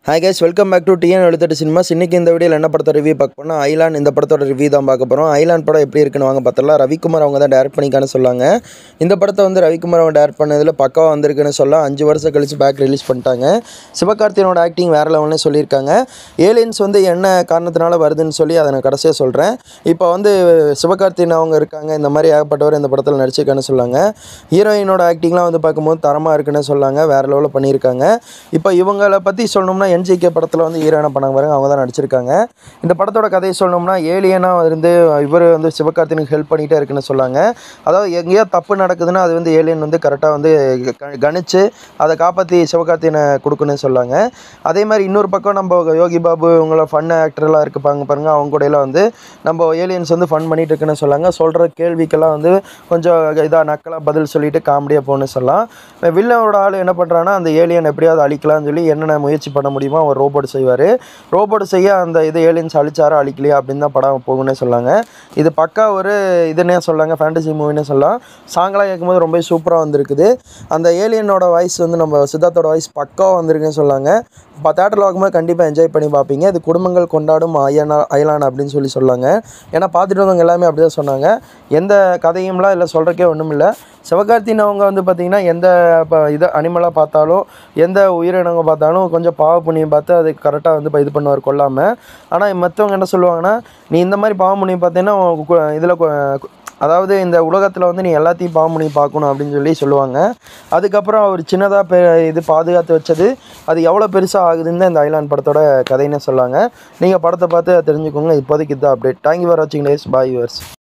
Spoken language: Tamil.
hi guys welcome back to TN எழுத்தட்டு சினிமாஸ் இன்னைக்கு இந்த வீடியோவில் என்ன படத்தோட ரிவ்யூ பார்க்க போனால் ஐலாண்ட் இந்த படத்தோட ரிவ்யூ தான் பார்க்க போகிறோம் ஐலாண்ட் படம் எப்படி இருக்குன்னு வாங்க பார்த்தலாம் ரவிக்குமார் அவங்க தான் டேரக்ட் பண்ணிக்கான்னு சொல்லாங்க இந்த படத்தை வந்து ரவிக்குமார் அவங்க டேரக்ட் பண்ணதில் பக்காவாக வந்திருக்குன்னு சொல்ல அஞ்சு வருஷம் கழிச்சு பேக் ரிலீஸ் பண்ணிட்டாங்க சிவகார்த்தியனோட ஆக்டிங் வேறு லெவல்னு சொல்லியிருக்காங்க ஏலியன்ஸ் வந்து என்ன காரணத்தினால வருதுன்னு சொல்லி அதை நான் கடைசியாக சொல்கிறேன் இப்போ வந்து சிவகார்த்தியன் அவங்க இருக்காங்க இந்த மாதிரி ஏகப்பட்டவர் இந்த படத்தில் நடிச்சிருக்கான்னு சொல்லாங்க ஹீரோயினோட ஆக்டிங்லாம் வந்து பார்க்கும்போது தரமாக இருக்குன்னு சொல்லாங்க வேறு லெவலில் பண்ணியிருக்காங்க இப்போ இவங்களை பற்றி சொல்லணும்னா என்ஜிகே படத்தில் வந்து ஹீரோயினாக பண்ணாங்க பாருங்க அவங்க தான் நடிச்சிருக்காங்க இந்த படத்தோட கதையை சொல்லணும்னா ஏலியனாக இருந்து இவர் வந்து சிவகார்த்தினுக்கு ஹெல்ப் பண்ணிகிட்டே இருக்குன்னு சொல்லாங்க அதாவது எங்கேயோ தப்பு நடக்குதுன்னா அது வந்து ஏலியன் வந்து கரெக்டாக வந்து க- கணிச்சு அதை காப்பாற்றி சிவகார்த்தியனை கொடுக்கணும்னு சொல்லாங்க அதே மாதிரி இன்னொரு பக்கம் நம்ம யோகி பாபு இவங்கள ஃபன் ஆக்டர்லாம் இருப்பாங்க பாருங்க அவங்க கூடயெல்லாம் வந்து நம்ம ஏலியன்ஸ் வந்து ஃபன் பண்ணிட்டு இருக்குன்னு சொல்லாங்க சொல்கிற கேள்விக்கெல்லாம் வந்து கொஞ்சம் இதாக நக்கலாக பதில் சொல்லிட்டு காமெடியாக போகணும்னு சொல்லலாம் வில்லனோட ஆள் என்ன பண்ணுறான்னா அந்த ஏலியன் எப்படியாவது அழிக்கலாம்னு சொல்லி என்னென்ன முயற்சி பண்ண முடியுமோ அவர் ரோபோட் செய்வார் ரோபோட் செய்ய அந்த இது ஏலியன்ஸ் அழிச்சாரா அழிக்கலையா அப்படின்னு தான் படம் போகும்னே சொல்லாங்க இது பக்கா ஒரு இதுன்னே சொல்லாங்க ஃபேண்டசி மூவினே சொல்லலாம் சாங்கெலாம் கேட்கும்போது ரொம்ப சூப்பராக வந்திருக்குது அந்த ஏலியனோட வாய்ஸ் வந்து நம்ம சித்தார்த்தோட வாய்ஸ் பக்காவாக வந்திருக்குன்னு சொல்லாங்க இப்போ தேட்டரில் பார்க்கும்போது கண்டிப்பாக என்ஜாய் பண்ணி பார்ப்பீங்க இது குடும்பங்கள் கொண்டாடும் அயனா அயலான் அப்படின்னு சொல்லி சொல்லாங்க ஏன்னா பார்த்துட்டு வந்தவங்க எல்லாமே அப்படி தான் சொன்னாங்க எந்த கதையும்லாம் இல்லை சொல்கிறக்கே ஒன்றும் இல்லை சிவகார்த்தின் அவங்க வந்து பார்த்திங்கன்னா எந்த இப்போ இது அனிமலாக பார்த்தாலும் எந்த உயிரினங்க பார்த்தாலும் கொஞ்சம் பாவ புண்ணியம் பார்த்து அது கரெக்டாக வந்து இப்போ இது பண்ணுவார் கொல்லாமல் ஆனால் மற்றவங்க என்ன சொல்லுவாங்கன்னா நீ இந்த மாதிரி பாவ புண்ணியம் பார்த்தீங்கன்னா இதில் அதாவது இந்த உலகத்தில் வந்து நீ எல்லாத்தையும் பாவ புண்ணியம் பார்க்கணும் அப்படின்னு சொல்லி சொல்லுவாங்க அதுக்கப்புறம் அவர் சின்னதாக பெ இது பாதுகாத்து வச்சது அது எவ்வளோ பெருசாக ஆகுதுன்னு தான் இந்த ஐலாண்ட் படத்தோட கதைன்னு சொல்லாங்க நீங்கள் படத்தை பார்த்து தெரிஞ்சுக்கோங்க இப்போதைக்கு இதுதான் அப்டேட் தேங்க்யூ ஃபார் வாட்சிங் டேஸ் பாய் யூவர்ஸ்